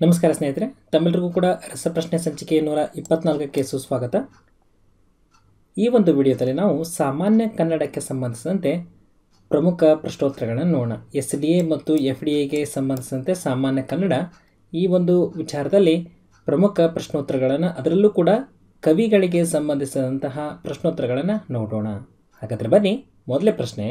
ನಮಸ್ಕಾರ ಸ್ನೇಹಿತರೆ ತಮ್ಮೆಲ್ಲರಿಗೂ ಕೂಡ ರಸಪ್ರಶ್ನೆ ಸಂಚಿಕೆ ನೂರ ಇಪ್ಪತ್ನಾಲ್ಕಕ್ಕೆ ಸುಸ್ವಾಗತ ಈ ಒಂದು ವಿಡಿಯೋದಲ್ಲಿ ನಾವು ಸಾಮಾನ್ಯ ಕನ್ನಡಕ್ಕೆ ಸಂಬಂಧಿಸಿದಂತೆ ಪ್ರಮುಖ ಪ್ರಶ್ನೋತ್ತರಗಳನ್ನು ನೋಡೋಣ ಎಸ್ ಡಿ ಎ ಮತ್ತು ಎಫ್ ಡಿ ಎಗೆ ಸಂಬಂಧಿಸಿದಂತೆ ಸಾಮಾನ್ಯ ಕನ್ನಡ ಈ ಒಂದು ವಿಚಾರದಲ್ಲಿ ಪ್ರಮುಖ ಪ್ರಶ್ನೋತ್ತರಗಳನ್ನು ಅದರಲ್ಲೂ ಕೂಡ ಕವಿಗಳಿಗೆ ಸಂಬಂಧಿಸಿದಂತಹ ಪ್ರಶ್ನೋತ್ತರಗಳನ್ನು ನೋಡೋಣ ಹಾಗಾದರೆ ಬನ್ನಿ ಮೊದಲೇ ಪ್ರಶ್ನೆ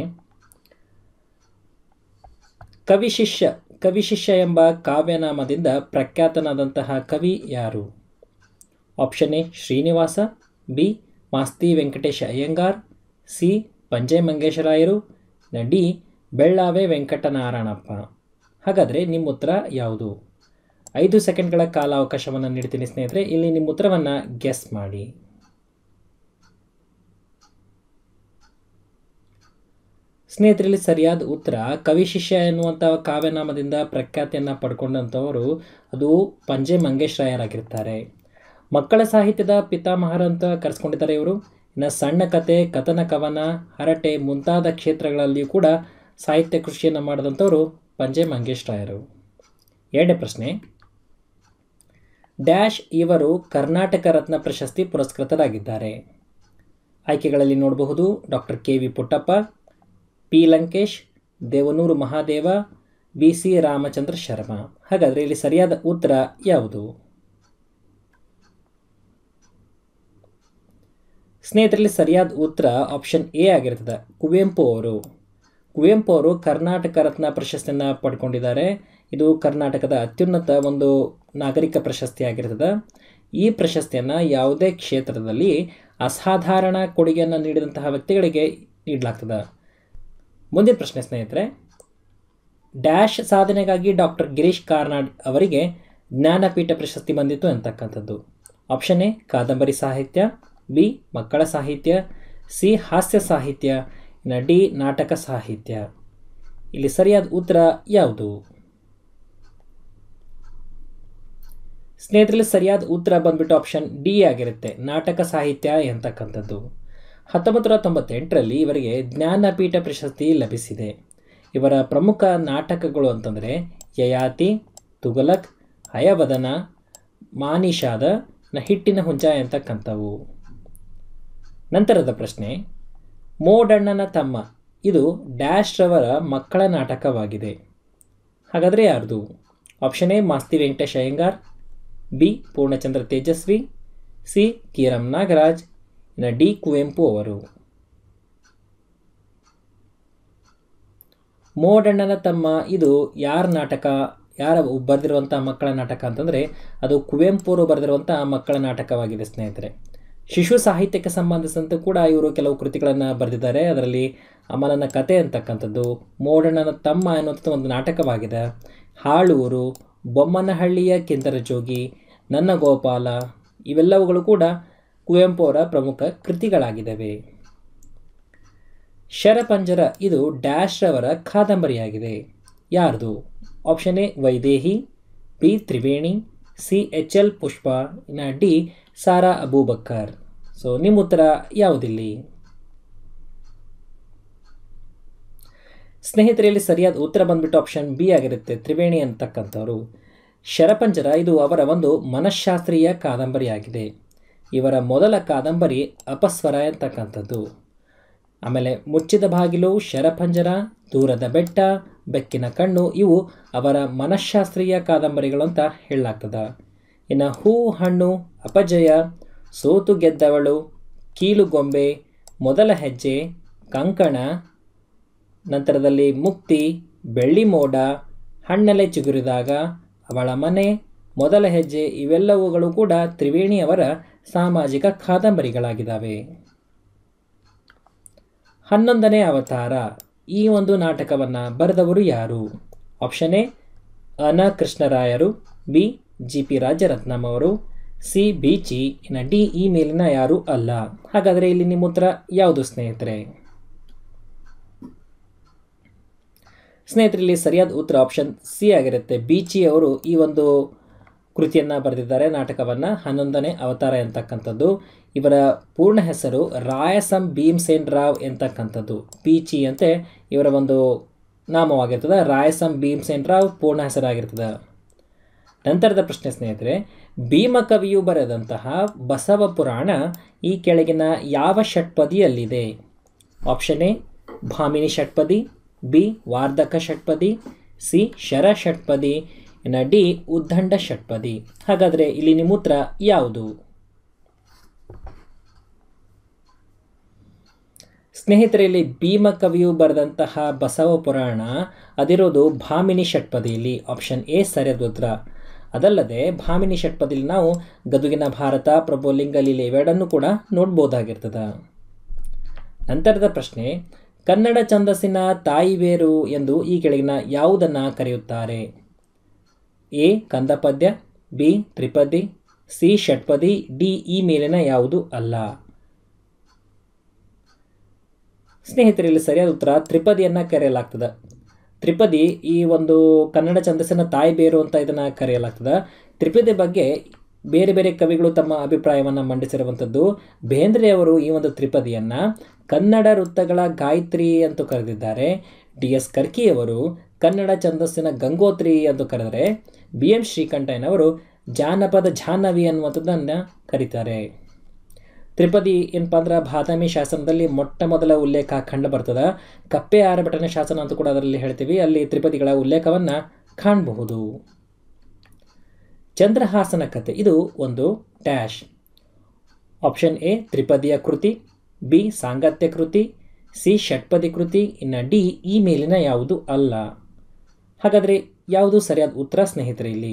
ಕವಿಶಿಷ್ಯ ಕವಿಶಿಷ್ಯ ಎಂಬ ಕಾವ್ಯನಾಮದಿಂದ ಪ್ರಖ್ಯಾತನಾದಂತಹ ಕವಿ ಯಾರು option A Srinivasa B Masti Venkatesha Iyengar C Panje Mangesharayaru D Bellave Venkatanarayanappa ಹಾಗಾದರೆ ನಿಮ್ಮ ಉತ್ತರ ಯಾವುದು ಐದು ಸೆಕೆಂಡ್ಗಳ ಕಾಲಾವಕಾಶವನ್ನು ನೀಡ್ತೀನಿ ಸ್ನೇಹಿತರೆ ಇಲ್ಲಿ ನಿಮ್ಮ ಉತ್ತರವನ್ನು ಗೆಸ್ ಮಾಡಿ ಸ್ನೇಹಿತರಲ್ಲಿ ಸರಿಯಾದ ಉತ್ತರ ಕವಿಶಿಷ್ಯ ಎನ್ನುವಂಥ ಕಾವ್ಯನಾಮದಿಂದ ಪ್ರಖ್ಯಾತಿಯನ್ನು ಪಡ್ಕೊಂಡಂಥವರು ಅದು ಪಂಜೆ ಮಂಗೇಶ್ರಾಯರಾಗಿರ್ತಾರೆ ಮಕ್ಕಳ ಸಾಹಿತ್ಯದ ಪಿತಾಮಹರಂತ ಕರೆಸ್ಕೊಂಡಿದ್ದಾರೆ ಇವರು ಇನ್ನು ಸಣ್ಣ ಕತೆ ಕಥನ ಕವನ ಹರಟೆ ಮುಂತಾದ ಕ್ಷೇತ್ರಗಳಲ್ಲಿಯೂ ಕೂಡ ಸಾಹಿತ್ಯ ಕೃಷಿಯನ್ನು ಮಾಡಿದಂಥವರು ಪಂಜೆ ಮಂಗೇಶ್ರಾಯರು ಎರಡನೇ ಪ್ರಶ್ನೆ ಡ್ಯಾಶ್ ಇವರು ಕರ್ನಾಟಕ ರತ್ನ ಪ್ರಶಸ್ತಿ ಪುರಸ್ಕೃತರಾಗಿದ್ದಾರೆ ಆಯ್ಕೆಗಳಲ್ಲಿ ನೋಡಬಹುದು doctor K V Puttappa P Lankesh Devanuru Mahadeva B C Ramachandra Sharma ಹಾಗಾದರೆ ಇಲ್ಲಿ ಸರಿಯಾದ ಉತ್ತರ ಯಾವುದು ಸ್ನೇಹಿತರಲ್ಲಿ ಸರಿಯಾದ ಉತ್ತರ ಆಪ್ಷನ್ ಎ ಆಗಿರ್ತದೆ ಕುವೆಂಪು ಅವರು ಕುವೆಂಪು ಅವರು ಕರ್ನಾಟಕ ರತ್ನ ಪ್ರಶಸ್ತಿಯನ್ನು ಪಡ್ಕೊಂಡಿದ್ದಾರೆ ಇದು ಕರ್ನಾಟಕದ ಅತ್ಯುನ್ನತ ಒಂದು ನಾಗರಿಕ ಪ್ರಶಸ್ತಿ ಆಗಿರ್ತದೆ ಈ ಪ್ರಶಸ್ತಿಯನ್ನು ಯಾವುದೇ ಕ್ಷೇತ್ರದಲ್ಲಿ ಅಸಾಧಾರಣ ಕೊಡುಗೆಯನ್ನು ನೀಡಿದಂತಹ ವ್ಯಕ್ತಿಗಳಿಗೆ ನೀಡಲಾಗ್ತದೆ ಮುಂದಿನ ಪ್ರಶ್ನೆ ಸ್ನೇಹಿತರೆ ಡ್ಯಾಶ್ ಸಾಧನೆಗಾಗಿ ಡಾಕ್ಟರ್ ಗಿರೀಶ್ ಕಾರ್ನಾಡ್ ಅವರಿಗೆ ಜ್ಞಾನಪೀಠ ಪ್ರಶಸ್ತಿ ಬಂದಿತ್ತು ಅಂತಕ್ಕಂಥದ್ದು ಆಪ್ಷನ್ ಎ ಕಾದಂಬರಿ ಸಾಹಿತ್ಯ ಬಿ ಮಕ್ಕಳ ಸಾಹಿತ್ಯ ಸಿ ಹಾಸ್ಯ ಸಾಹಿತ್ಯ ಇನ್ನು ಡಿ ನಾಟಕ ಸಾಹಿತ್ಯ ಇಲ್ಲಿ ಸರಿಯಾದ ಉತ್ತರ ಯಾವುದು ಸ್ನೇಹಿತರಲ್ಲಿ ಸರಿಯಾದ ಉತ್ತರ ಬಂದ್ಬಿಟ್ಟು ಆಪ್ಷನ್ ಡಿ ಆಗಿರುತ್ತೆ ನಾಟಕ ಸಾಹಿತ್ಯ ಎಂತಕ್ಕಂಥದ್ದು ಹತ್ತೊಂಬತ್ತು ನೂರ ತೊಂಬತ್ತೆಂಟರಲ್ಲಿ ಇವರಿಗೆ ಜ್ಞಾನಪೀಠ ಪ್ರಶಸ್ತಿ ಲಭಿಸಿದೆ ಇವರ ಪ್ರಮುಖ ನಾಟಕಗಳು ಅಂತಂದರೆ ಯಯಾತಿ ತುಗಲಕ್ ಹಯವದನ ಮಾನಿಷಾದ ನ ಹಿಟ್ಟಿನ ಹುಂಜ ಎಂತಕ್ಕಂಥವು ನಂತರದ ಪ್ರಶ್ನೆ ಮೋಡಣ್ಣನ ತಮ್ಮ ಇದು ಡ್ಯಾಶ್ ರವರ ಮಕ್ಕಳ ನಾಟಕವಾಗಿದೆ ಹಾಗಾದರೆ ಯಾರ್ದು option A Masti Venkatesh Iyengar B Poornachandra Tejasvi C Kiram Nagaraj ಇನ್ನು ಡಿ ಕುವೆಂಪು ಅವರು ಮೋಡಣ್ಣನ ತಮ್ಮ ಇದು ಯಾರ ನಾಟಕ ಯಾರ ಬರೆದಿರುವಂಥ ಮಕ್ಕಳ ನಾಟಕ ಅಂತಂದರೆ ಅದು ಕುವೆಂಪು ಅವರು ಬರೆದಿರುವಂಥ ಮಕ್ಕಳ ನಾಟಕವಾಗಿದೆ ಸ್ನೇಹಿತರೆ ಶಿಶು ಸಾಹಿತ್ಯಕ್ಕೆ ಸಂಬಂಧಿಸಿದಂತೆ ಕೂಡ ಇವರು ಕೆಲವು ಕೃತಿಗಳನ್ನು ಬರೆದಿದ್ದಾರೆ ಅದರಲ್ಲಿ ಅಮಲನ ಕತೆ ಅಂತಕ್ಕಂಥದ್ದು ಮೋಡಣ್ಣನ ತಮ್ಮ ಅನ್ನುವಂಥದ್ದು ಒಂದು ನಾಟಕವಾಗಿದೆ ಹಾಳೂರು ಬೊಮ್ಮನಹಳ್ಳಿಯ ಕಿಂದರ ಜೋಗಿ ನನ್ನ ಗೋಪಾಲ ಇವೆಲ್ಲವುಗಳು ಕೂಡ ಕುವೆಂಪು ಅವರ ಪ್ರಮುಖ ಕೃತಿಗಳಾಗಿದ್ದಾವೆ ಶರಪಂಜರ ಇದು ಡ್ಯಾಶ್ ರವರ ಕಾದಂಬರಿಯಾಗಿದೆ ಯಾರ್ದು option A Vaidehi B Triveni C H L Pushpa ಇನ್ನು ಡಿ ಸಾರಾ ಅಬೂಬಕ್ಕರ್ ಸೊ ನಿಮ್ಮ ಉತ್ತರ ಯಾವುದಿಲ್ಲಿ ಸ್ನೇಹಿತರಲ್ಲಿ ಸರಿಯಾದ ಉತ್ತರ ಬಂದ್ಬಿಟ್ಟು ಆಪ್ಷನ್ ಬಿ ಆಗಿರುತ್ತೆ ತ್ರಿವೇಣಿ ಅಂತಕ್ಕಂಥವ್ರು ಶರಪಂಜರ ಇದು ಅವರ ಒಂದು ಮನಃಶಾಸ್ತ್ರೀಯ ಕಾದಂಬರಿಯಾಗಿದೆ ಇವರ ಮೊದಲ ಕಾದಂಬರಿ ಅಪಸ್ವರ ಅಂತಕ್ಕಂಥದ್ದು ಆಮೇಲೆ ಮುಚ್ಚಿದ ಬಾಗಿಲು ಶರಪಂಜರ ದೂರದ ಬೆಟ್ಟ ಬೆಕ್ಕಿನ ಕಣ್ಣು ಇವು ಅವರ ಮನಃಶಾಸ್ತ್ರೀಯ ಕಾದಂಬರಿಗಳು ಅಂತ ಹೇಳಲಾಗ್ತದೆ ಇನ್ನು ಹೂ ಹಣ್ಣು ಅಪಜಯ ಸೋತು ಗೆದ್ದವಳು ಕೀಲುಗೊಂಬೆ ಮೊದಲ ಹೆಜ್ಜೆ ಕಂಕಣ ನಂತರದಲ್ಲಿ ಮುಕ್ತಿ ಬೆಳ್ಳಿ ಮೋಡ ಹಣ್ಣಲೆ ಚಿಗುರಿದಾಗ ಅವಳ ಮನೆ ಮೊದಲ ಹೆಜ್ಜೆ ಇವೆಲ್ಲವುಗಳು ಕೂಡ ತ್ರಿವೇಣಿಯವರ ಸಾಮಾಜಿಕ ಕಾದಂಬರಿಗಳಾಗಿದ್ದಾವೆ ಹನ್ನೊಂದನೇ ಅವತಾರ ಈ ಒಂದು ನಾಟಕವನ್ನು ಬರೆದವರು ಯಾರು option A Ana Krishnarayaru B G P Rajarathnam ಅವರು ಸಿ ಬೀಚಿ ಇನ್ನು ಡಿ ಈ ಮೇಲಿನ ಯಾರು ಅಲ್ಲ ಹಾಗಾದರೆ ಇಲ್ಲಿ ನಿಮ್ಮ ಉತ್ತರ ಯಾವುದು ಸ್ನೇಹಿತರೆ ಸ್ನೇಹಿತರಲ್ಲಿ ಸರಿಯಾದ ಉತ್ತರ ಆಪ್ಷನ್ ಸಿ ಆಗಿರುತ್ತೆ ಬೀಚಿ ಅವರು ಈ ಒಂದು ಕೃತಿಯನ್ನು ಬರೆದಿದ್ದಾರೆ ನಾಟಕವನ್ನು ಹನ್ನೊಂದನೇ ಅವತಾರ ಎಂತಕ್ಕಂಥದ್ದು ಇವರ ಪೂರ್ಣ ಹೆಸರು ರಾಯಸಂ ಭೀಮ್ಸೇನ್ ರಾವ್ ಎಂತಕ್ಕಂಥದ್ದು ಬೀಚಿ ಅಂತೆ ಇವರ ಒಂದು ನಾಮವಾಗಿರ್ತದೆ ರಾಯಸಂ ಭೀಮ್ಸೇನ್ ರಾವ್ ಪೂರ್ಣ ಹೆಸರಾಗಿರ್ತದೆ ನಂತರದ ಪ್ರಶ್ನೆ ಸ್ನೇಹಿತರೆ ಭೀಮಕವಿಯು ಬರೆದಂತಹ ಬಸವ ಪುರಾಣ ಈ ಕೆಳಗಿನ ಯಾವ ಷಟ್ಪದಿಯಲ್ಲಿದೆ ಆಪ್ಷನ್ ಎ ಭಾಮಿನಿ ಷಟ್ಪದಿ ಬಿ ವಾರ್ಧಕ ಷಟ್ಪದಿ ಸಿ ಶರ ಷಟ್ಪದಿ ಇನ್ನು ಡಿ ಉದ್ದಂಡ ಷಟ್ಪದಿ ಹಾಗಾದರೆ ಇಲ್ಲಿ ನಿಮ್ಮ ಉತ್ತರ ಯಾವುದು ಸ್ನೇಹಿತರೆ ಇಲ್ಲಿ ಭೀಮಕವಿಯು ಬರೆದಂತಹ ಬಸವ ಪುರಾಣ ಅದಿರೋದು ಭಾಮಿನಿ ಷಟ್ಪದಿಯಲ್ಲಿ ಆಪ್ಷನ್ ಎ ಸರಿಯಾದ ಉತ್ತರ ಅದಲ್ಲದೆ ಭಾಮಿನಿ ಷಟ್ಪದಿಯಲ್ಲಿ ನಾವು ಗದುಗಿನ ಭಾರತ ಪ್ರಭುಲಿಂಗ ಲೀಲೆ ಇವೆರಡನ್ನು ಕೂಡ ನೋಡ್ಬೋದಾಗಿರ್ತದೆ ನಂತರದ ಪ್ರಶ್ನೆ ಕನ್ನಡ ಛಂದಸ್ಸಿನ ತಾಯಿ ಬೇರು ಎಂದು ಈ ಕೆಳಗಿನ ಯಾವುದನ್ನು ಕರೆಯುತ್ತಾರೆ ಎ ಕಂದಪದ್ಯ ಬಿ ತ್ರಿಪದಿ ಸಿ ಷಟ್ಪದಿ ಡಿ ಈ ಮೇಲಿನ ಯಾವುದು ಅಲ್ಲ ಸ್ನೇಹಿತರಲ್ಲಿ ಸರಿಯಾದ ಉತ್ತರ ತ್ರಿಪದಿಯನ್ನು ಕರೆಯಲಾಗ್ತದೆ ತ್ರಿಪದಿ ಈ ಒಂದು ಕನ್ನಡ ಛಂದಸ್ಸಿನ ತಾಯಿ ಬೇರು ಅಂತ ಇದನ್ನು ಕರೆಯಲಾಗ್ತದೆ ತ್ರಿಪದಿ ಬಗ್ಗೆ ಬೇರೆ ಬೇರೆ ಕವಿಗಳು ತಮ್ಮ ಅಭಿಪ್ರಾಯವನ್ನು ಮಂಡಿಸಿರುವಂಥದ್ದು ಬೇಂದ್ರೆಯವರು ಈ ಒಂದು ತ್ರಿಪದಿಯನ್ನು ಕನ್ನಡ ವೃತ್ತಗಳ ಗಾಯತ್ರಿ ಅಂತ ಕರೆದಿದ್ದಾರೆ ಡಿ ಎಸ್ ಕರ್ಕಿಯವರು ಕನ್ನಡ ಛಂದಸ್ಸಿನ ಗಂಗೋತ್ರಿ ಎಂದು ಕರೆದರೆ ಬಿ ಎಂ ಶ್ರೀಕಂಠಯ್ಯನವರು ಜಾನಪದ ಜಾಹ್ನವಿ ಅನ್ನುವಂಥದ್ದನ್ನು ಕರೀತಾರೆ ತ್ರಿಪದಿ ಏನಪ್ಪ ಅಂದ್ರೆ ಬಾದಾಮಿ ಶಾಸನದಲ್ಲಿ ಮೊಟ್ಟ ಮೊದಲ ಉಲ್ಲೇಖ ಕಂಡು ಬರ್ತದೆ ಕಪ್ಪೆ ಆರಭಟನೆ ಶಾಸನ ಅಂತ ಕೂಡ ಅದರಲ್ಲಿ ಹೇಳ್ತೀವಿ ಅಲ್ಲಿ ತ್ರಿಪದಿಗಳ ಉಲ್ಲೇಖವನ್ನು ಕಾಣಬಹುದು ಚಂದ್ರಹಾಸನ ಕಥೆ ಇದು ಒಂದು ಡ್ಯಾಶ್ ಆಪ್ಷನ್ ಎ ತ್ರಿಪದಿಯ ಕೃತಿ ಬಿ ಸಾಂಗತ್ಯ ಕೃತಿ ಸಿ ಷಟ್ಪದಿ ಕೃತಿ ಇನ್ನು ಡಿ ಈ ಮೇಲಿನ ಯಾವುದು ಅಲ್ಲ ಹಾಗಾದರೆ ಯಾವುದು ಸರಿಯಾದ ಉತ್ತರ ಸ್ನೇಹಿತರೆ ಇಲ್ಲಿ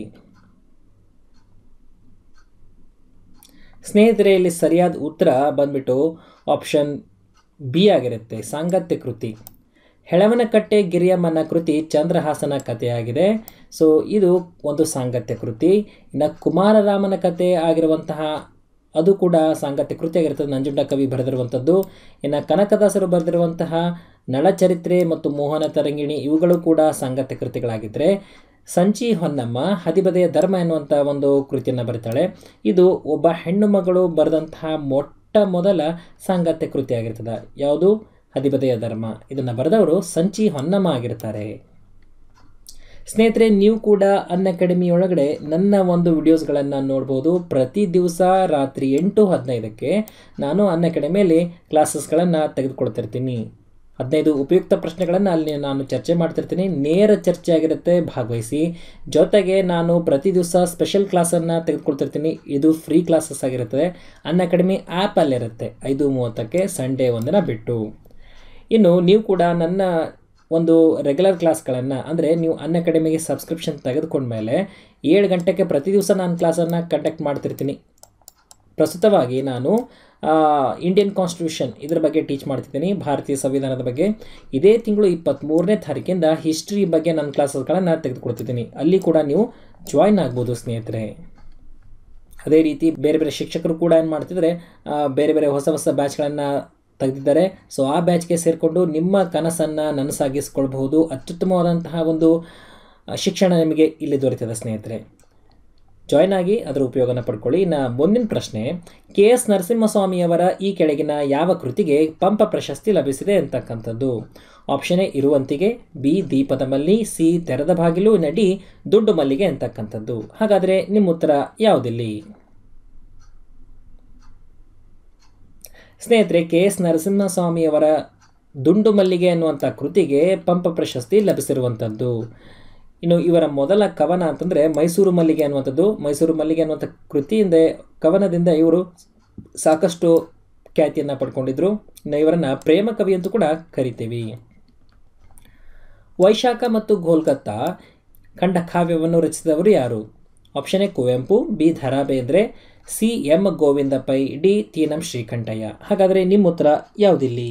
ಸ್ನೇಹಿತರೆ ಇಲ್ಲಿ ಸರಿಯಾದ ಉತ್ತರ ಬಂದ್ಬಿಟ್ಟು ಆಪ್ಷನ್ ಬಿ ಆಗಿರುತ್ತೆ ಸಾಂಗತ್ಯ ಕೃತಿ ಹೆಳವನಕಟ್ಟೆ ಗಿರಿಯಮ್ಮನ ಕೃತಿ ಚಂದ್ರಹಾಸನ ಕಥೆಯಾಗಿದೆ ಸೊ ಇದು ಒಂದು ಸಾಂಗತ್ಯ ಕೃತಿ ಇನ್ನು ಕುಮಾರರಾಮನ ಕಥೆ ಆಗಿರುವಂತಹ ಅದು ಕೂಡ ಸಾಂಗತ್ಯ ಕೃತಿ ಆಗಿರ್ತದೆ ನಂಜುಂಡ ಕವಿ ಬರೆದಿರುವಂಥದ್ದು ಇನ್ನು ಕನಕದಾಸರು ಬರೆದಿರುವಂತಹ ನಳಚರಿತ್ರೆ ಮತ್ತು ಮೋಹನ ತರಂಗಿಣಿ ಇವುಗಳು ಕೂಡ ಸಾಂಗತ್ಯ ಕೃತಿಗಳಾಗಿದ್ದರೆ ಸಂಚಿ ಹೊನ್ನಮ್ಮ ಹದಿಬದೆಯ ಧರ್ಮ ಎನ್ನುವಂಥ ಒಂದು ಕೃತಿಯನ್ನು ಬರೀತಾಳೆ ಇದು ಒಬ್ಬ ಹೆಣ್ಣು ಮಗಳು ಬರೆದಂತಹ ಮೊಟ್ಟ ಮೊದಲ ಸಾಂಗತ್ಯ ಕೃತಿ ಆಗಿರ್ತದೆ ಯಾವುದು ಹದಿಬದೆಯ ಧರ್ಮ ಇದನ್ನು ಬರೆದವರು ಸಂಚಿ ಹೊನ್ನಮ್ಮ ಆಗಿರ್ತಾರೆ ಸ್ನೇಹಿತರೆ ನೀವು ಕೂಡ ಅನ್ ಅಕಾಡೆಮಿ ಒಳಗಡೆ ನನ್ನ ಒಂದು ವಿಡಿಯೋಸ್ಗಳನ್ನು ನೋಡ್ಬೋದು ಪ್ರತಿ ದಿವಸ ರಾತ್ರಿ ಎಂಟು ಹದಿನೈದಕ್ಕೆ ನಾನು ಅನ್ ಅಕಾಡೆಮಿಯಲ್ಲಿ ಕ್ಲಾಸಸ್ಗಳನ್ನು ತೆಗೆದುಕೊಳ್ತಿರ್ತೀನಿ ಹದಿನೈದು ಉಪಯುಕ್ತ ಪ್ರಶ್ನೆಗಳನ್ನು ಅಲ್ಲಿ ನಾನು ಚರ್ಚೆ ಮಾಡ್ತಿರ್ತೀನಿ ನೇರ ಚರ್ಚೆ ಆಗಿರುತ್ತೆ ಭಾಗವಹಿಸಿ ಜೊತೆಗೆ ನಾನು ಪ್ರತಿ ದಿವಸ ಸ್ಪೆಷಲ್ ಕ್ಲಾಸನ್ನು ತೆಗೆದುಕೊಳ್ತಿರ್ತೀನಿ ಇದು ಫ್ರೀ ಕ್ಲಾಸಸ್ ಆಗಿರುತ್ತದೆ ಅನ್ ಅಕಾಡೆಮಿ ಆ್ಯಪಲ್ಲಿರುತ್ತೆ ಐದು ಮೂವತ್ತಕ್ಕೆ ಸಂಡೇ ಒಂದಿನ ಬಿಟ್ಟು ಇನ್ನು ನೀವು ಕೂಡ ನನ್ನ ಒಂದು ರೆಗ್ಯುಲರ್ ಕ್ಲಾಸ್ಗಳನ್ನು ಅಂದರೆ ನೀವು ಅನ್ ಅಕಾಡೆಮಿಗೆ ಸಬ್ಸ್ಕ್ರಿಪ್ಷನ್ ತೆಗೆದುಕೊಂಡ್ಮೇಲೆ ಏಳು ಗಂಟೆಗೆ ಪ್ರತಿ ದಿವಸ ನಾನು ಕ್ಲಾಸನ್ನು ಕಂಡಕ್ಟ್ ಮಾಡ್ತಿರ್ತೀನಿ ಪ್ರಸ್ತುತವಾಗಿ ನಾನು ಇಂಡಿಯನ್ ಕಾನ್ಸ್ಟಿಟ್ಯೂಷನ್ ಇದರ ಬಗ್ಗೆ ಟೀಚ್ ಮಾಡ್ತಿದ್ದೀನಿ ಭಾರತೀಯ ಸಂವಿಧಾನದ ಬಗ್ಗೆ ಇದೇ ತಿಂಗಳು ಇಪ್ಪತ್ತ್ಮೂರನೇ ತಾರೀಕಿಂದ ಹಿಸ್ಟ್ರಿ ಬಗ್ಗೆ ನನ್ನ ಕ್ಲಾಸಸ್ಗಳನ್ನು ತೆಗೆದುಕೊಡ್ತಿದ್ದೀನಿ ಅಲ್ಲಿ ಕೂಡ ನೀವು ಜಾಯ್ನ್ ಆಗ್ಬೋದು ಸ್ನೇಹಿತರೆ ಅದೇ ರೀತಿ ಬೇರೆ ಬೇರೆ ಶಿಕ್ಷಕರು ಕೂಡ ಏನು ಮಾಡ್ತಿದ್ದಾರೆ ಬೇರೆ ಬೇರೆ ಹೊಸ ಹೊಸ ಬ್ಯಾಚ್ಗಳನ್ನು ತೆಗೆದಿದ್ದಾರೆ ಸೊ ಆ ಬ್ಯಾಚ್ಗೆ ಸೇರಿಕೊಂಡು ನಿಮ್ಮ ಕನಸನ್ನು ನನಸಾಗಿಸ್ಕೊಳ್ಬಹುದು ಅತ್ಯುತ್ತಮವಾದಂತಹ ಒಂದು ಶಿಕ್ಷಣ ನಿಮಗೆ ಇಲ್ಲಿ ದೊರೆತಿದೆ ಸ್ನೇಹಿತರೆ ಜಾಯ್ನ್ ಆಗಿ ಅದರ ಉಪಯೋಗನ ಪಡ್ಕೊಳ್ಳಿ ಇನ್ನು ಮುಂದಿನ ಪ್ರಶ್ನೆ ಕೆ ಎಸ್ ನರಸಿಂಹಸ್ವಾಮಿಯವರ ಈ ಕೆಳಗಿನ ಯಾವ ಕೃತಿಗೆ ಪಂಪ ಪ್ರಶಸ್ತಿ ಲಭಿಸಿದೆ ಅಂತಕ್ಕಂಥದ್ದು ಆಪ್ಷನ್ ಎ ಇರುವಂತಿಗೆ ಬಿ ದೀಪದ ಮಲ್ಲಿ ಸಿ ತೆರೆದ ಬಾಗಿಲು ನಡಿ ದುಡ್ಡು ಮಲ್ಲಿಗೆ ಅಂತಕ್ಕಂಥದ್ದು ಹಾಗಾದರೆ ನಿಮ್ಮ ಉತ್ತರ ಯಾವುದಿಲ್ಲಿ ಸ್ನೇಹಿತರೆ ಕೆ ಎಸ್ ನರಸಿಂಹಸ್ವಾಮಿಯವರ ದುಂಡು ಮಲ್ಲಿಗೆ ಅನ್ನುವಂಥ ಕೃತಿಗೆ ಪಂಪ ಪ್ರಶಸ್ತಿ ಲಭಿಸಿರುವಂಥದ್ದು ಇನ್ನು ಇವರ ಮೊದಲ ಕವನ ಅಂತಂದರೆ ಮೈಸೂರು ಮಲ್ಲಿಗೆ ಅನ್ನುವಂಥದ್ದು ಮೈಸೂರು ಮಲ್ಲಿಗೆ ಅನ್ನುವಂಥ ಕೃತಿಯಿಂದ ಕವನದಿಂದ ಇವರು ಸಾಕಷ್ಟು ಖ್ಯಾತಿಯನ್ನು ಪಡ್ಕೊಂಡಿದ್ರು ಇನ್ನು ಇವರನ್ನು ಪ್ರೇಮ ಕವಿ ಅಂತೂ ಕೂಡ ಕರಿತೀವಿ ವೈಶಾಖ ಮತ್ತು ಗೋಲ್ಗತ್ತಾ ಖಂಡ ಕಾವ್ಯವನ್ನು ರಚಿಸಿದವರು ಯಾರು option A Kuvempu B Da Ra Bendre C M Govinda Pai D Tina Shrikantaiah ಹಾಗಾದರೆ ನಿಮ್ಮ ಉತ್ತರ ಯಾವುದಿಲ್ಲಿ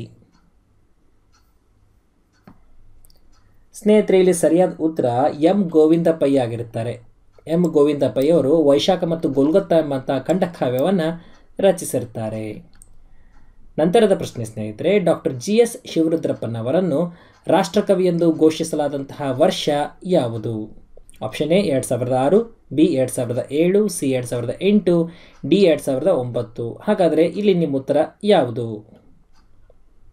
ಸ್ನೇಹಿತರೆ ಇಲ್ಲಿ ಸರಿಯಾದ ಉತ್ತರ ಎಂ ಗೋವಿಂದ ಪೈ ಆಗಿರುತ್ತಾರೆ ಎಂ ಗೋವಿಂದ ಪೈ ಅವರು ವೈಶಾಖ ಮತ್ತು ಗೋಲ್ಗತ್ತ ಎಂಬಂಥ ಖಂಡಕಾವ್ಯವನ್ನು ರಚಿಸಿರ್ತಾರೆ ನಂತರದ ಪ್ರಶ್ನೆ ಸ್ನೇಹಿತರೆ ಡಾಕ್ಟರ್ ಜಿ ಎಸ್ ಶಿವರುದ್ರಪ್ಪನವರನ್ನು ರಾಷ್ಟ್ರಕವಿ ಎಂದು ಘೋಷಿಸಲಾದಂತಹ ವರ್ಷ ಯಾವುದು ಆಪ್ಷನ್ ಎ ಎರಡು ಸಾವಿರದ ಆರು ಬಿ ಎರಡು ಸಾವಿರದ ಏಳು ಸಿ ಎರಡು ಸಾವಿರದ ಎಂಟು ಡಿ ಎರಡು ಸಾವಿರದ ಒಂಬತ್ತು ಹಾಗಾದರೆ ಇಲ್ಲಿ ನಿಮ್ಮ ಉತ್ತರ ಯಾವುದು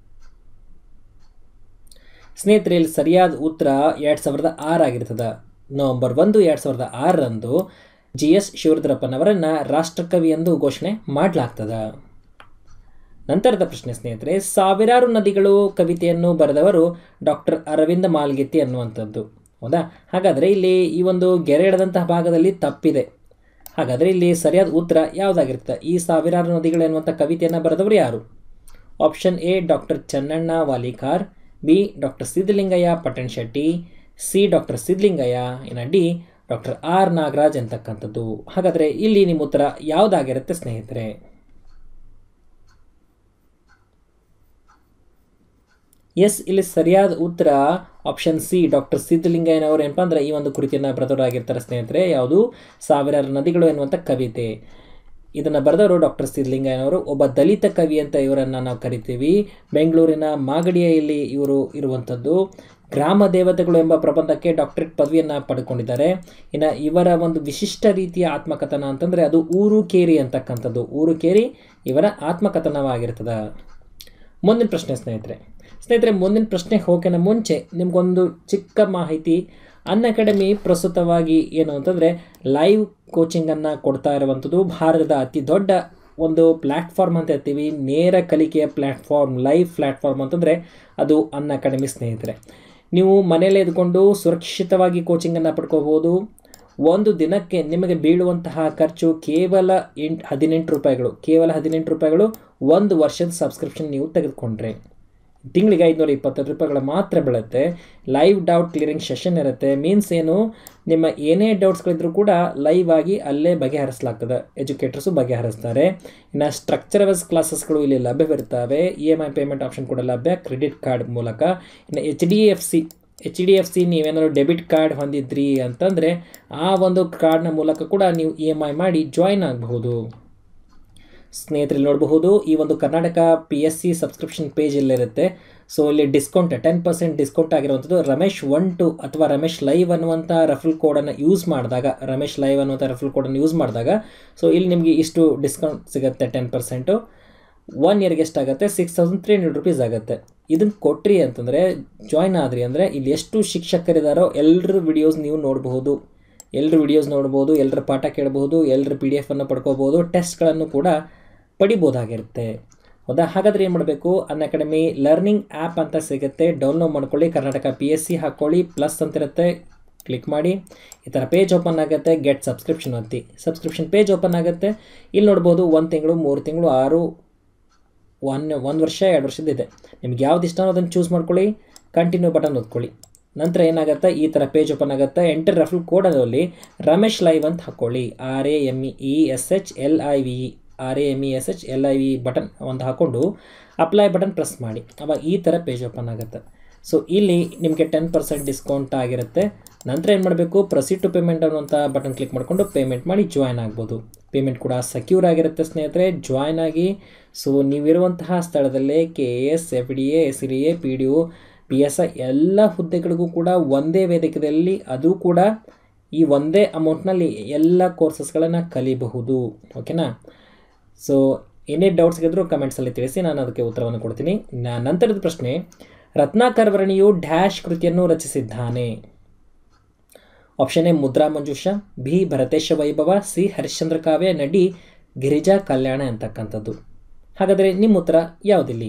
ಸ್ನೇಹಿತರೆ ಇಲ್ಲಿ ಸರಿಯಾದ ಉತ್ತರ ಎರಡು ಸಾವಿರದ ಆರಾಗಿರ್ತದೆ ನವೆಂಬರ್ ಒಂದು ಎರಡು ಸಾವಿರದ ಆರರಂದು ಜಿ ಎಸ್ ಶಿವರುದ್ರಪ್ಪನವರನ್ನು ರಾಷ್ಟ್ರಕವಿ ಎಂದು ಘೋಷಣೆ ಮಾಡಲಾಗ್ತದ ನಂತರದ ಪ್ರಶ್ನೆ ಸ್ನೇಹಿತರೆ ಸಾವಿರಾರು ನದಿಗಳು ಕವಿತೆಯನ್ನು ಬರೆದವರು ಡಾಕ್ಟರ್ ಅರವಿಂದ ಮಾಲ್ಗಿತ್ತಿ ಅನ್ನುವಂಥದ್ದು ಹೌದಾ ಹಾಗಾದರೆ ಇಲ್ಲಿ ಈ ಒಂದು ಗೆರೆ ಎಳೆದಂತಹ ಭಾಗದಲ್ಲಿ ತಪ್ಪಿದೆ ಹಾಗಾದರೆ ಇಲ್ಲಿ ಸರಿಯಾದ ಉತ್ತರ ಯಾವುದಾಗಿರ್ತದೆ ಈ ಸಾವಿರಾರು ನದಿಗಳು ಎನ್ನುವಂಥ ಕವಿತೆಯನ್ನು ಬರೆದವರು ಯಾರು option A doctor Channanna Valikar B doctor Siddalingaiah Pattan Shetti C doctor Siddalingaiah ಇನ್ನು ಡಿ ಡಾಕ್ಟರ್ ಆರ್ ನಾಗರಾಜ್ ಅಂತಕ್ಕಂಥದ್ದು ಹಾಗಾದರೆ ಇಲ್ಲಿ ನಿಮ್ಮ ಉತ್ತರ ಯಾವುದಾಗಿರುತ್ತೆ ಸ್ನೇಹಿತರೆ ಎಸ್ ಇಲ್ಲಿ ಸರಿಯಾದ ಉತ್ತರ ಆಪ್ಷನ್ ಸಿ ಡಾಕ್ಟರ್ ಸಿದ್ಧಲಿಂಗಯ್ಯನವರು ಏನಪ್ಪ ಅಂದ್ರೆ ಈ ಒಂದು ಕೃತಿಯನ್ನು ಬರೆದವರಾಗಿರ್ತಾರೆ ಸ್ನೇಹಿತರೆ ಯಾವುದು ಸಾವಿರಾರು ನದಿಗಳು ಎನ್ನುವಂಥ ಕವಿತೆ ಇದನ್ನು ಬರೆದವರು ಡಾಕ್ಟರ್ ಸಿದ್ಧಲಿಂಗಯ್ಯನವರು ಒಬ್ಬ ದಲಿತ ಕವಿ ಅಂತ ಇವರನ್ನು ನಾವು ಕರಿತೀವಿ ಬೆಂಗಳೂರಿನ ಮಾಗಡಿಯಲ್ಲಿ ಇವರು ಇರುವಂಥದ್ದು ಗ್ರಾಮ ದೇವತೆಗಳು ಎಂಬ ಪ್ರಬಂಧಕ್ಕೆ ಡಾಕ್ಟರೇಟ್ ಪದವಿಯನ್ನು ಪಡ್ಕೊಂಡಿದ್ದಾರೆ ಇನ್ನು ಇವರ ಒಂದು ವಿಶಿಷ್ಟ ರೀತಿಯ ಆತ್ಮಕಥನ ಅಂತಂದರೆ ಅದು ಊರು ಕೇರಿ ಅಂತಕ್ಕಂಥದ್ದು ಊರು ಕೇರಿ ಇವರ ಆತ್ಮಕಥನವಾಗಿರ್ತದೆ ಮುಂದಿನ ಪ್ರಶ್ನೆ ಸ್ನೇಹಿತರೆ ಸ್ನೇಹಿತರೆ ಮುಂದಿನ ಪ್ರಶ್ನೆ ಹೋಗೋಣ ಮುಂಚೆ ನಿಮಗೊಂದು ಚಿಕ್ಕ ಮಾಹಿತಿ ಅನ್ ಅಕಾಡೆಮಿ ಪ್ರಸ್ತುತವಾಗಿ ಏನು ಅಂತಂದರೆ ಲೈವ್ ಕೋಚಿಂಗನ್ನು ಕೊಡ್ತಾ ಇರುವಂಥದ್ದು ಭಾರತದ ಅತಿ ದೊಡ್ಡ ಒಂದು ಪ್ಲ್ಯಾಟ್ಫಾರ್ಮ್ ಅಂತ ಹೇಳ್ತೀವಿ ನೇರ ಕಲಿಕೆಯ ಪ್ಲ್ಯಾಟ್ಫಾರ್ಮ್ ಲೈವ್ ಪ್ಲ್ಯಾಟ್ಫಾರ್ಮ್ ಅಂತಂದರೆ ಅದು ಅನ್ ಅಕಾಡೆಮಿ ಸ್ನೇಹಿತರೆ ನೀವು ಮನೆಯಲ್ಲೇ ಇದ್ಕೊಂಡು ಸುರಕ್ಷಿತವಾಗಿ ಕೋಚಿಂಗನ್ನು ಪಡ್ಕೋಬೋದು ಒಂದು ದಿನಕ್ಕೆ ನಿಮಗೆ ಬೀಳುವಂತಹ ಖರ್ಚು ಕೇವಲ ಎಂಟು ಹದಿನೆಂಟು ರೂಪಾಯಿಗಳು ಕೇವಲ ಹದಿನೆಂಟು ರೂಪಾಯಿಗಳು ಒಂದು ವರ್ಷದ ಸಬ್ಸ್ಕ್ರಿಪ್ಷನ್ ನೀವು ತೆಗೆದುಕೊಂಡ್ರೆ ತಿಂಗಳಿಗೆ ಐದುನೂರ ಇಪ್ಪತ್ತೈದು ರೂಪಾಯಿಗಳು ಮಾತ್ರ ಬೀಳುತ್ತೆ ಲೈವ್ ಡೌಟ್ ಕ್ಲಿಯರಿಂಗ್ ಸೆಷನ್ ಇರುತ್ತೆ ಮೀನ್ಸ್ ಏನು ನಿಮ್ಮ ಏನೇ ಡೌಟ್ಸ್ಗಳಿದ್ರೂ ಕೂಡ ಲೈವ್ ಆಗಿ ಅಲ್ಲೇ ಬಗೆಹರಿಸಲಾಗ್ತದೆ ಎಜುಕೇಟರ್ಸು ಬಗೆಹರಿಸ್ತಾರೆ ಇನ್ನು ಸ್ಟ್ರಕ್ಚರವಸ್ ಕ್ಲಾಸಸ್ಗಳು ಇಲ್ಲಿ ಲಭ್ಯವಿರ್ತವೆ E M I payment option ಕೂಡ ಲಭ್ಯ ಕ್ರೆಡಿಟ್ ಕಾರ್ಡ್ ಮೂಲಕ ಇನ್ನು H D F C H D F C ನೀವೇನಾದ್ರು ಡೆಬಿಟ್ ಕಾರ್ಡ್ ಹೊಂದಿದ್ರಿ ಅಂತಂದರೆ ಆ ಒಂದು ಕಾರ್ಡ್ನ ಮೂಲಕ ಕೂಡ ನೀವು ಇ ಎಮ್ ಐ ಮಾಡಿ ಜಾಯಿನ್ ಆಗಬಹುದು ಸ್ನೇಹಿತರಲ್ಲಿ ನೋಡಬಹುದು ಈ ಒಂದು Karnataka P S C subscription page ಇಲ್ಲಿರುತ್ತೆ ಸೊ ಇಲ್ಲಿ ಡಿಸ್ಕೌಂಟ್ ಟೆನ್ ಪರ್ಸೆಂಟ್ ಡಿಸ್ಕೌಂಟ್ ಆಗಿರುವಂಥದ್ದು ರಮೇಶ್ ಒನ್ ಟು ಅಥವಾ ರಮೇಶ್ ಲೈವ್ ಅನ್ನುವಂಥ ರೆಫಲ್ ಕೋಡನ್ನು ಯೂಸ್ ಮಾಡಿದಾಗ ರಮೇಶ್ ಲೈವ್ ಅನ್ನುವಂಥ ರೆಫಲ್ ಕೋಡನ್ನು ಯೂಸ್ ಮಾಡಿದಾಗ ಸೊ ಇಲ್ಲಿ ನಿಮಗೆ ಇಷ್ಟು ಡಿಸ್ಕೌಂಟ್ ಸಿಗುತ್ತೆ ಟೆನ್ ಪರ್ಸೆಂಟು ಒನ್ ಇಯರ್ಗೆ ಎಷ್ಟಾಗುತ್ತೆ six thousand three hundred rupees ಆಗುತ್ತೆ ಇದನ್ನು ಕೊಟ್ರಿ ಅಂತಂದರೆ ಜಾಯ್ನ್ ಆದ್ರಿ ಅಂದರೆ ಇಲ್ಲಿ ಎಷ್ಟು ಶಿಕ್ಷಕರಿದ್ದಾರೋ ಎಲ್ಲರ ವಿಡಿಯೋಸ್ ನೀವು ನೋಡಬಹುದು ಎಲ್ಲರ ವಿಡಿಯೋಸ್ ನೋಡ್ಬೋದು ಎಲ್ಲರ ಪಾಠ ಕೇಳಬಹುದು ಎಲ್ಲರ ಪಿ ಡಿ ಎಫನ್ನು ಪಡ್ಕೋಬೋದು ಟೆಸ್ಟ್ಗಳನ್ನು ಕೂಡ ಪಡಿಬೋದಾಗಿರುತ್ತೆ ಹೌದಾ ಹಾಗಾದರೆ ಏನು ಮಾಡಬೇಕು ಅನ್ ಅಕಾಡೆಮಿ ಲರ್ನಿಂಗ್ ಆ್ಯಪ್ ಅಂತ ಸಿಗುತ್ತೆ ಡೌನ್ಲೋಡ್ ಮಾಡ್ಕೊಳ್ಳಿ ಕರ್ನಾಟಕ ಪಿ ಎಸ್ ಸಿ ಹಾಕ್ಕೊಳ್ಳಿ ಪ್ಲಸ್ ಅಂತಿರುತ್ತೆ ಕ್ಲಿಕ್ ಮಾಡಿ ಈ ಥರ ಪೇಜ್ ಓಪನ್ ಆಗುತ್ತೆ ಗೆಟ್ ಸಬ್ಸ್ಕ್ರಿಪ್ಷನ್ ಒತ್ತಿ ಸಬ್ಸ್ಕ್ರಿಪ್ಷನ್ ಪೇಜ್ ಓಪನ್ ಆಗುತ್ತೆ ಇಲ್ಲಿ ನೋಡ್ಬೋದು ಒಂದು ತಿಂಗಳು ಮೂರು ತಿಂಗಳು ಆರು ಒನ್ ಒಂದು ವರ್ಷ ಎರಡು ವರ್ಷದಿದೆ ನಿಮ್ಗೆ ಯಾವ್ದು ಇಷ್ಟನೋ ಅದನ್ನು ಚೂಸ್ ಮಾಡ್ಕೊಳ್ಳಿ ಕಂಟಿನ್ಯೂ ಬಟನ್ ಒತ್ಕೊಳ್ಳಿ ನಂತರ ಏನಾಗುತ್ತೆ ಈ ಥರ ಪೇಜ್ ಓಪನ್ ಆಗುತ್ತೆ ಎಂಟರ್ ರೆಫಲ್ ಕೋಡಲ್ಲಿ ರಮೇಶ್ ಲೈವ್ ಅಂತ ಹಾಕ್ಕೊಳ್ಳಿ R A M E S H L I V E R A M E S H L I V button ಒಂದು ಹಾಕ್ಕೊಂಡು ಅಪ್ಲೈ ಬಟನ್ ಪ್ರೆಸ್ ಮಾಡಿ ಅವಾಗ ಈ ಥರ ಪೇಜ್ ಓಪನ್ ಆಗುತ್ತೆ ಸೊ ಇಲ್ಲಿ ನಿಮಗೆ ಟೆನ್ ಪರ್ಸೆಂಟ್ ಡಿಸ್ಕೌಂಟ್ ಆಗಿರುತ್ತೆ ನಂತರ ಏನು ಮಾಡಬೇಕು ಪ್ರೊಸೀಡ್ ಟು ಪೇಮೆಂಟ್ ಅನ್ನುವಂಥ ಬಟನ್ ಕ್ಲಿಕ್ ಮಾಡಿಕೊಂಡು ಪೇಮೆಂಟ್ ಮಾಡಿ ಜಾಯ್ನ್ ಆಗ್ಬೋದು ಪೇಮೆಂಟ್ ಕೂಡ ಸೆಕ್ಯೂರ್ ಆಗಿರುತ್ತೆ ಸ್ನೇಹಿತರೆ ಜಾಯ್ನ್ ಆಗಿ ಸೊ ನೀವಿರುವಂತಹ ಸ್ಥಳದಲ್ಲೇ K A S F D A S D A P D O P S I ಎಲ್ಲ ಹುದ್ದೆಗಳಿಗೂ ಕೂಡ ಒಂದೇ ವೇದಿಕೆಯಲ್ಲಿ ಅದು ಕೂಡ ಈ ಒಂದೇ ಅಮೌಂಟ್ನಲ್ಲಿ ಎಲ್ಲ ಕೋರ್ಸಸ್ಗಳನ್ನು ಕಲಿಬಹುದು ಓಕೆನಾ ಸೊ ಏನೇ ಡೌಟ್ಸ್ ಇದ್ದರೂ ಕಮೆಂಟ್ಸಲ್ಲಿ ತಿಳಿಸಿ ನಾನು ಅದಕ್ಕೆ ಉತ್ತರವನ್ನು ಕೊಡ್ತೀನಿ ನ- ನಂತರದ ಪ್ರಶ್ನೆ ರತ್ನಾಕರ್ ವರ್ಣಿಯು ಡ್ಯಾಶ್ ಕೃತಿಯನ್ನು ರಚಿಸಿದ್ದಾನೆ option A Mudra Manjusha B Bharatesha Vaibhava C Harishchandra ಕಾವ್ಯ ನಡಿ ಗಿರಿಜಾ ಕಲ್ಯಾಣ ಅಂತಕ್ಕಂಥದ್ದು ಹಾಗಾದರೆ ನಿಮ್ಮ ಉತ್ತರ ಯಾವುದಿಲ್ಲಿ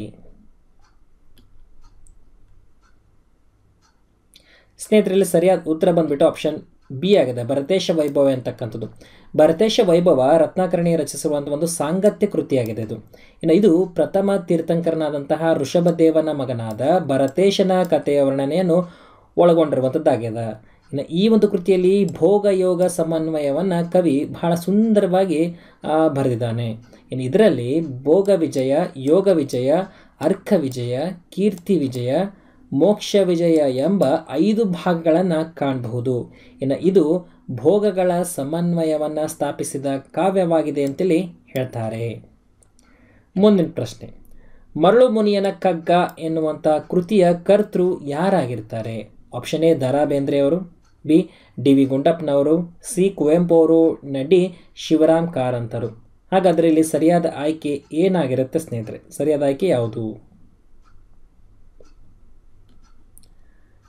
ಸ್ನೇಹಿತರಲ್ಲಿ ಸರಿಯಾದ ಉತ್ತರ ಬಂದ್ಬಿಟ್ಟು ಆಪ್ಷನ್ ಬಿ ಆಗಿದೆ ಭರತೇಶ ವೈಭವ ಅಂತಕ್ಕಂಥದ್ದು ಭರತೇಶ ವೈಭವ ರತ್ನಾಕರ್ಣಿ ರಚಿಸಿರುವಂಥ ಒಂದು ಸಾಂಗತ್ಯ ಕೃತಿಯಾಗಿದೆ ಇದು ಇನ್ನು ಇದು ಪ್ರಥಮ ತೀರ್ಥಂಕರನಾದಂತಹ ಋಷಭದೇವನ ಮಗನಾದ ಭರತೇಶನ ಕಥೆಯ ವರ್ಣನೆಯನ್ನು ಒಳಗೊಂಡಿರುವಂಥದ್ದಾಗಿದೆ ಇನ್ನು ಈ ಒಂದು ಕೃತಿಯಲ್ಲಿ ಭೋಗ ಯೋಗ ಸಮನ್ವಯವನ್ನು ಕವಿ ಬಹಳ ಸುಂದರವಾಗಿ ಆ, ಬರೆದಿದ್ದಾನೆ ಇನ್ನು ಇದರಲ್ಲಿ ಭೋಗ ವಿಜಯ ಯೋಗ ವಿಜಯ ಅರ್ಕ ವಿಜಯ ಕೀರ್ತಿ ವಿಜಯ ಮೋಕ್ಷ ವಿಜಯ ಎಂಬ ಐದು ಭಾಗಗಳನ್ನು ಕಾಣಬಹುದು ಇನ್ನು ಇದು ಭೋಗಗಳ ಸಮನ್ವಯವನ್ನು ಸ್ಥಾಪಿಸಿದ ಕಾವ್ಯವಾಗಿದೆ ಅಂತೇಳಿ ಹೇಳ್ತಾರೆ ಮುಂದಿನ ಪ್ರಶ್ನೆ ಮರಳು ಮುನಿಯನ ಕಗ್ಗ ಎನ್ನುವಂಥ ಕೃತಿಯ ಕರ್ತೃ ಯಾರಾಗಿರ್ತಾರೆ ಆಪ್ಷನ್ ಎ ದ ರಾ ಬೇಂದ್ರೆಯವರು ಬಿ ಡಿ ವಿ ಗುಂಡಪ್ಪನವರು ಸಿ ಕುವೆಂಪು ಅವರು ನಡಿ ಶಿವರಾಮ್ ಕಾರಂತರು ಹಾಗಾದರೆ ಇಲ್ಲಿ ಸರಿಯಾದ ಆಯ್ಕೆ ಏನಾಗಿರುತ್ತೆ ಸ್ನೇಹಿತರೆ ಸರಿಯಾದ ಆಯ್ಕೆ ಯಾವುದು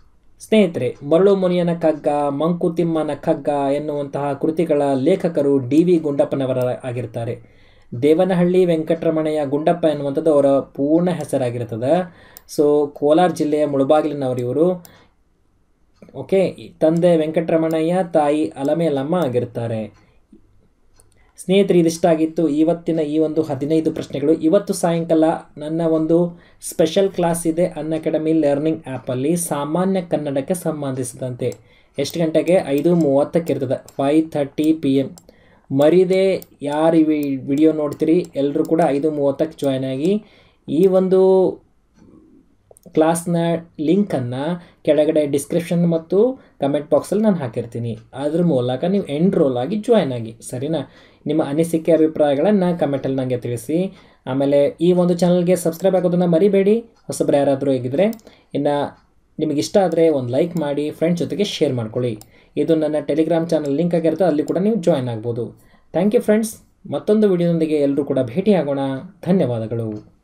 ಸ್ನೇಹಿತರೆ ಮರಳು ಮುನಿಯನ ಕಗ್ಗ ಮಂಕುತಿಮ್ಮನ ಕಗ್ಗ ಎನ್ನುವಂತಹ ಕೃತಿಗಳ ಲೇಖಕರು ಡಿ ವಿ ಗುಂಡಪ್ಪನವರ ಆಗಿರ್ತಾರೆ ದೇವನಹಳ್ಳಿ ವೆಂಕಟರಮಣಯ್ಯ ಗುಂಡಪ್ಪ ಎನ್ನುವಂಥದ್ದು ಅವರ ಪೂರ್ಣ ಹೆಸರಾಗಿರ್ತದೆ ಸೊ ಕೋಲಾರ ಜಿಲ್ಲೆಯ ಮುಳುಬಾಗಿಲಿನವರು ಇವರು ಓಕೆ ತಂದೆ ವೆಂಕಟರಮಣಯ್ಯ ತಾಯಿ ಅಲಮೇಲಮ್ಮ ಆಗಿರ್ತಾರೆ ಸ್ನೇಹಿತರೆ ಇದಿಷ್ಟಾಗಿತ್ತು ಇವತ್ತಿನ ಈ ಒಂದು ಹದಿನೈದು ಪ್ರಶ್ನೆಗಳು ಇವತ್ತು ಸಾಯಂಕಾಲ ನನ್ನ ಒಂದು ಸ್ಪೆಷಲ್ ಕ್ಲಾಸ್ ಇದೆ ಅನ್ ಅಕಾಡೆಮಿ ಲರ್ನಿಂಗ್ ಆ್ಯಪಲ್ಲಿ ಸಾಮಾನ್ಯ ಕನ್ನಡಕ್ಕೆ ಸಂಬಂಧಿಸಿದಂತೆ ಎಷ್ಟು ಗಂಟೆಗೆ ಐದು ಮೂವತ್ತಕ್ಕೆ ಇರ್ತದೆ ಫೈವ್ ಥರ್ಟಿ ಪಿ ಎಮ್ ಮರಿದೆ ಯಾರು ಈ ವಿಡಿಯೋ ನೋಡ್ತೀರಿ ಎಲ್ಲರೂ ಕೂಡ ಐದು ಮೂವತ್ತಕ್ಕೆ ಜಾಯ್ನ್ ಆಗಿ ಈ ಒಂದು ಕ್ಲಾಸ್ನ ಲಿಂಕನ್ನು ಕೆಳಗಡೆ ಡಿಸ್ಕ್ರಿಪ್ಷನ್ ಮತ್ತು ಕಮೆಂಟ್ ಬಾಕ್ಸಲ್ಲಿ ನಾನು ಹಾಕಿರ್ತೀನಿ ಅದ್ರ ಮೂಲಕ ನೀವು ಎನ್ರೋಲ್ ಆಗಿ ಜಾಯ್ನ್ ಆಗಿ ಸರಿನಾ ನಿಮ್ಮ ಅನಿಸಿಕೆ ಅಭಿಪ್ರಾಯಗಳನ್ನು ಕಮೆಂಟಲ್ಲಿ ನನಗೆ ತಿಳಿಸಿ ಆಮೇಲೆ ಈ ಒಂದು ಚಾನಲ್ಗೆ ಸಬ್ಸ್ಕ್ರೈಬ್ ಆಗೋದನ್ನು ಮರಿಬೇಡಿ ಹೊಸಬ್ರು ಯಾರಾದರೂ ಹೇಗಿದ್ರೆ ಇನ್ನು ನಿಮಗೆ ಇಷ್ಟ ಆದರೆ ಒಂದು ಲೈಕ್ ಮಾಡಿ ಫ್ರೆಂಡ್ಸ್ ಜೊತೆಗೆ ಶೇರ್ ಮಾಡ್ಕೊಳ್ಳಿ ಇದು ನನ್ನ ಟೆಲಿಗ್ರಾಮ್ ಚಾನಲ್ ಲಿಂಕ್ ಆಗಿರುತ್ತೆ ಅಲ್ಲಿ ಕೂಡ ನೀವು ಜಾಯ್ನ್ ಆಗ್ಬೋದು ಥ್ಯಾಂಕ್ ಯು ಫ್ರೆಂಡ್ಸ್ ಮತ್ತೊಂದು ವಿಡಿಯೋದೊಂದಿಗೆ ಎಲ್ಲರೂ ಕೂಡ ಭೇಟಿಯಾಗೋಣ ಧನ್ಯವಾದಗಳು